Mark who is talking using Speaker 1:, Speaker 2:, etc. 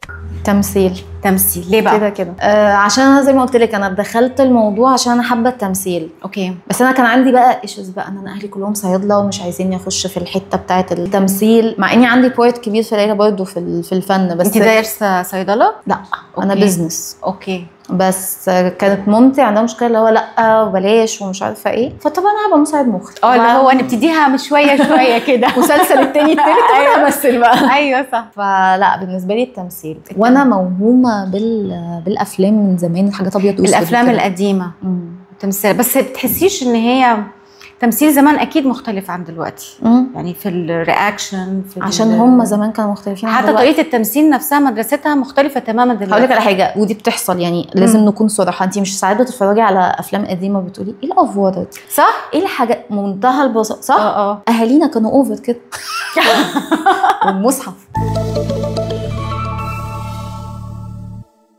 Speaker 1: تمثيل
Speaker 2: تمثيل ليه بقى
Speaker 1: كده كده آه عشان انا زي ما قلت لك انا دخلت الموضوع عشان انا حابه التمثيل
Speaker 2: اوكي
Speaker 1: بس انا كان عندي بقى ايشوز بقى ان انا اهلي كلهم صيادله ومش عايزيني اخش في الحته بتاعه التمثيل مع اني عندي بوينت كبير في العيله برضه في ال- في الفن بس
Speaker 2: انت دارسه صيدله
Speaker 1: لا انا
Speaker 2: أوكي.
Speaker 1: بزنس
Speaker 2: اوكي
Speaker 1: بس كانت مامتي عندها مشكله اللي هو لا وبلاش ومش عارفه ايه فطبعا انا هبقى مساعد مخرج
Speaker 2: اه اللي هو نبتديها من شويه شويه كده
Speaker 1: مسلسل التاني التالت
Speaker 2: أيوة.
Speaker 1: انا همثل بقى
Speaker 2: ايوه صح
Speaker 1: فلا بالنسبه لي التمثيل وانا موهومه بال... بالافلام من زمان حاجات ابيض واسود
Speaker 2: الافلام
Speaker 1: وكده.
Speaker 2: القديمه
Speaker 1: مم.
Speaker 2: تمثيل بس بتحسيش ان هي تمثيل زمان اكيد مختلف عن دلوقتي
Speaker 1: مم.
Speaker 2: يعني في الرياكشن في
Speaker 1: عشان
Speaker 2: ال-
Speaker 1: هم زمان كانوا مختلفين عن
Speaker 2: حتى
Speaker 1: دلوقتي.
Speaker 2: طريقه التمثيل نفسها مدرستها مختلفه تماما
Speaker 1: هقول لك
Speaker 2: دلوقتي
Speaker 1: على حاجه ودي بتحصل يعني لازم
Speaker 2: مم.
Speaker 1: نكون صراحه انت مش ساعات بتتفرجي على افلام قديمه بتقولي ايه الافوارات
Speaker 2: صح
Speaker 1: ايه الحاجه منتهى البساطه صح
Speaker 2: اه اه
Speaker 1: اهالينا كانوا اوفر كده والمصحف